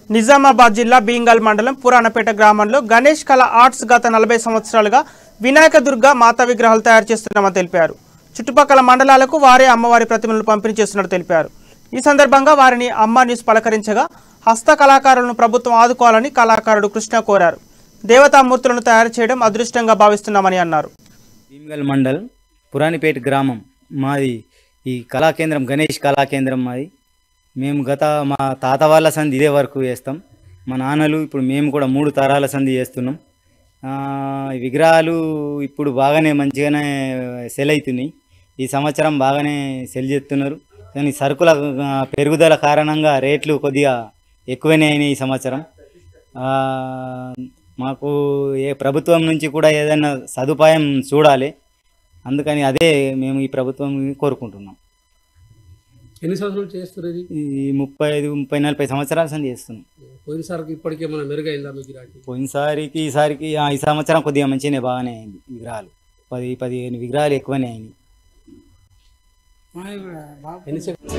నిజామాబాద్ జిల్లా బీంగల్ మండలం పురాణపేట గ్రామంలో గణేష్ కళ ఆర్ట్స్ గత నలభై సంవత్సరాలుగా వినాయక దుర్గ మాతా విగ్రహాలు తయారు చేస్తున్నామని తెలిపారు చుట్టుపక్కల మండలాలకు వారే అమ్మవారి ప్రతిమలను పంపిణీ చేస్తున్నట్టు తెలిపారు ఈ సందర్భంగా వారిని అమ్మ న్యూస్ పలకరించగా హస్త కళాకారులను ప్రభుత్వం ఆదుకోవాలని కళాకారుడు కృష్ణ కోరారు దేవతామూర్తులను తయారు చేయడం అదృష్టంగా భావిస్తున్నామని అన్నారు భీమ్గల్ మండల్ పురాణిపేట గ్రామం మాది ఈ కళాకేంద్రం గణేష్ కళాకేంద్రం మాది మేము గత మా తాత వాళ్ళ సంధి ఇదే వరకు చేస్తాం మా నాన్నలు ఇప్పుడు మేము కూడా మూడు తరాల సంధి చేస్తున్నాం ఆ, ఈ విగ్రహాలు ఇప్పుడు బాగానే మంచిగానే సెల్ అవుతున్నాయి ఈ సంవత్సరం బాగానే సెల్ చేస్తున్నారు కానీ సరుకుల ఆ, పెరుగుదల కారణంగా రేట్లు కొద్దిగా ఎక్కువనే అయినాయి ఈ సంవత్సరం ఆ, మాకు ఏ ప్రభుత్వం నుంచి కూడా ఏదైనా సదుపాయం చూడాలి అందుకని అదే మేము ఈ ప్రభుత్వం కోరుకుంటున్నాం ఎన్ని సంవత్సరాలు చేస్తారు ఇది ఈ ముప్పై ఐదు ముప్పై నలభై సంవత్సరాల సంది చేస్తున్నాం పోయినసారికి ఇప్పటికే ఏమైనా మెరుగైందా మీ గిరాకీ పోయినసారికి ఈసారికి ఆ, ఈ సంవత్సరం కొద్దిగా మంచిగానే బాగానే అయింది విగ్రహాలు పది పదిహేను విగ్రహాలు ఎక్కువనే అయినాయి ఎన్ని సెక్-